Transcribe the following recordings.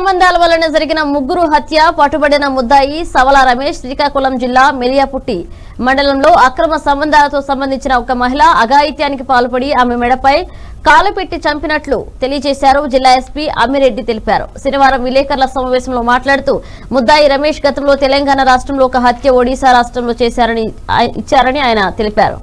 సంబంధాల వలన జరిగిన ముగ్గురు హత్య పట్టుబడిన ముద్దాయి సవల రమేష్ శ్రీకాకుళం జిల్లా మెలియాపుట్టి మండలంలో అక్రమ సంబంధాలతో సంబంధించిన ఒక మహిళ అఘాయిత్యానికి పాల్పడి ఆమె మెడపై కాలు పెట్టి చంపినట్లు తెలియజేశారు జిల్లా ఎస్పీ అమ్మిరెడ్డి తెలిపారు శనివారం విలేకరుల సమావేశంలో మాట్లాడుతూ ముద్దాయి రమేష్ గతంలో తెలంగాణ రాష్ట్రంలో ఒక హత్య ఒడిశా రాష్ట్రంలో చేశారని ఆయ- ఇచ్చారని ఆయన తెలిపారు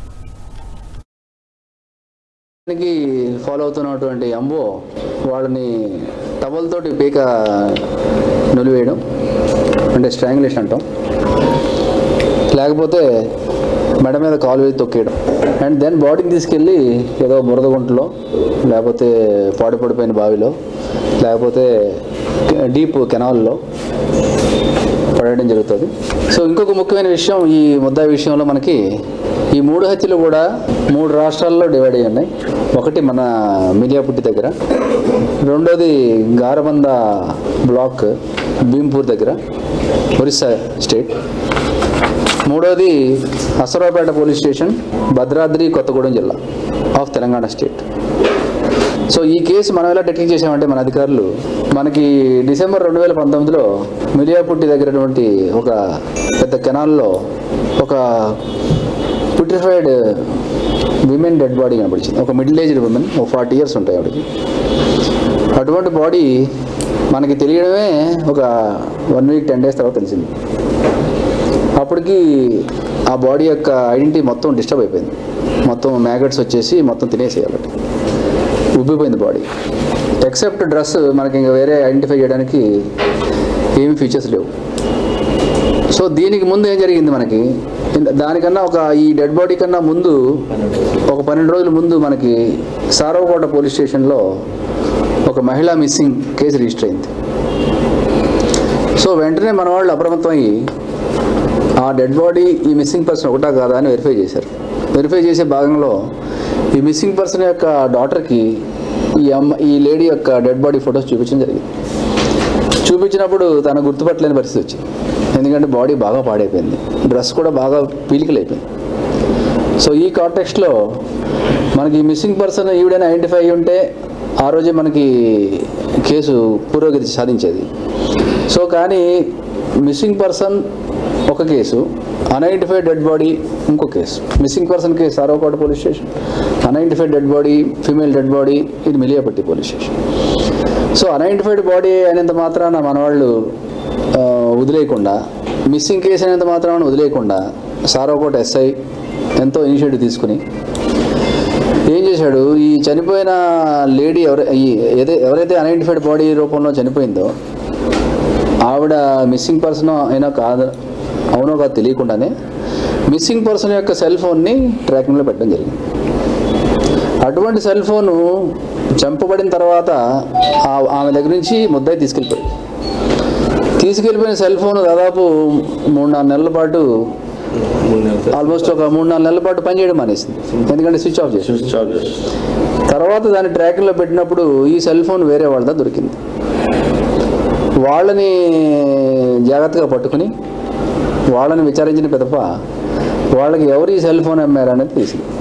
దానికి ఫాలో అవుతున్నటువంటి అంబో వాళ్ళని టవల్తోటి పీక నులివేయడం అంటే స్ట్రాంగులేషన్ అంటాం లేకపోతే మెడ మీద కాలు వేసి తొక్కేయడం అండ్ దెన్ బాడీని తీసుకెళ్ళి ఏదో బురద గుంటలో లేకపోతే పాడు పడిపోయిన బావిలో లేకపోతే డీప్ కెనాల్లో పడేయడం జరుగుతుంది సో ఇంకొక ముఖ్యమైన విషయం ఈ ముద్దా విషయంలో మనకి ఈ మూడు హత్యలు కూడా మూడు రాష్ట్రాల్లో డివైడ్ అయ్యి ఉన్నాయి ఒకటి మన మిలియాపుట్టి దగ్గర రెండోది గారబంద బ్లాక్ భీంపూర్ దగ్గర ఒరిస్సా స్టేట్ మూడోది అసరావుపేట పోలీస్ స్టేషన్ భద్రాద్రి కొత్తగూడెం జిల్లా ఆఫ్ తెలంగాణ స్టేట్ సో ఈ కేసు మనం ఎలా టెక్నిక్ చేసామంటే మన అధికారులు మనకి డిసెంబర్ రెండు వేల పంతొమ్మిదిలో మిలియాపుట్టి దగ్గరటువంటి ఒక పెద్ద కెనాల్లో ఒక పుట్రిఫైడ్ విమెన్ డెడ్ బాడీ కనపడిచింది ఒక మిడిల్ ఏజ్డ్ ఉమెన్ ఒక ఫార్టీ ఇయర్స్ ఉంటాయి ఆవిడకి అటువంటి బాడీ మనకి తెలియడమే ఒక వన్ వీక్ టెన్ డేస్ తర్వాత తెలిసింది అప్పటికి ఆ బాడీ యొక్క ఐడెంటిటీ మొత్తం డిస్టర్బ్ అయిపోయింది మొత్తం మ్యాగట్స్ వచ్చేసి మొత్తం తినేసేయాలి ఉబ్బిపోయింది బాడీ ఎక్సెప్ట్ డ్రెస్ మనకి ఇంకా వేరే ఐడెంటిఫై చేయడానికి ఏమి ఫీచర్స్ లేవు సో దీనికి ముందు ఏం జరిగింది మనకి ఇంత- దానికన్నా ఒక ఈ డెడ్ బాడీ కన్నా ముందు ఒక పన్నెండు రోజుల ముందు మనకి సారవకోట పోలీస్ స్టేషన్లో ఒక మహిళ మిస్సింగ్ కేసు రిజిస్టర్ అయింది సో వెంటనే మన వాళ్ళు అప్రమత్తమయ్యి ఆ డెడ్ బాడీ ఈ మిస్సింగ్ పర్సన్ ఒకటా కాదా అని వెరిఫై చేశారు వెరిఫై చేసే భాగంలో ఈ మిస్సింగ్ పర్సన్ యొక్క డాటర్కి ఈ అమ్మ ఈ లేడీ యొక్క డెడ్ బాడీ ఫొటోస్ చూపించడం జరిగింది చూపించినప్పుడు తను గుర్తుపట్టలేని పరిస్థితి వచ్చింది ఎందుకంటే బాడీ బాగా పాడైపోయింది డ్రెస్ కూడా బాగా పీలికలు అయిపోయింది సో ఈ కాంటెక్స్ట్లో మనకి మిస్సింగ్ పర్సన్ ఈవిడైనా ఐడెంటిఫై అయ్యి ఉంటే ఆ రోజే మనకి కేసు పురోగతి సాధించేది సో కానీ మిస్సింగ్ పర్సన్ ఒక కేసు అన్ఐడెంటిఫైడ్ డెడ్ బాడీ ఇంకో case missing person case Sarokota police station unidentified dead body female dead body ఇది Miliapatti police station so unidentified body అయినంత మాత్రాన మన వాళ్ళు ఆ, వదిలేయకుండా మిస్సింగ్ కేసు అయినంత మాత్రాన వదిలేయకుండా సారోకోట ఎస్ఐ ఎంతో ఇనిషియేటివ్ తీసుకుని ఏం చేశాడు ఈ చనిపోయిన లేడీ ఎవరై ఈ ఏదై ఎవరైతే అన్ఐడెంటిఫైడ్ బాడీ రూపంలో చనిపోయిందో ఆవిడ మిస్సింగ్ పర్సన్ అయినా కాదు అవునో కాదు తెలియకుండానే మిస్సింగ్ పర్సన్ యొక్క సెల్ ఫోన్ని ట్రాకింగ్లో పెట్టడం జరిగింది అటువంటి సెల్ ఫోను చంపబడిన తర్వాత ఆ- ఆమె దగ్గర నుంచి ముద్దాయి తీసుకెళ్ళిపోయి తీసుకెళ్ళిపోయిన సెల్ ఫోన్ దాదాపు మూడు నాలుగు నెలల పాటు ఆల్మోస్ట్ ఒక మూడు నాలుగు నెలల పాటు పనిచేయడం మానేసింది ఎందుకంటే స్విచ్ ఆఫ్ చేసి తర్వాత దాన్ని ట్రాకింగ్లో పెట్టినప్పుడు ఈ సెల్ ఫోన్ వేరే వాళ్ళ దొరికింది వాళ్ళని జాగ్రత్తగా పట్టుకుని వాళ్ళని విచారించిన పెదప వాళ్ళకి ఎవరు ఈ సెల్ ఫోన్ అమ్మారు అనేది తెలిసింది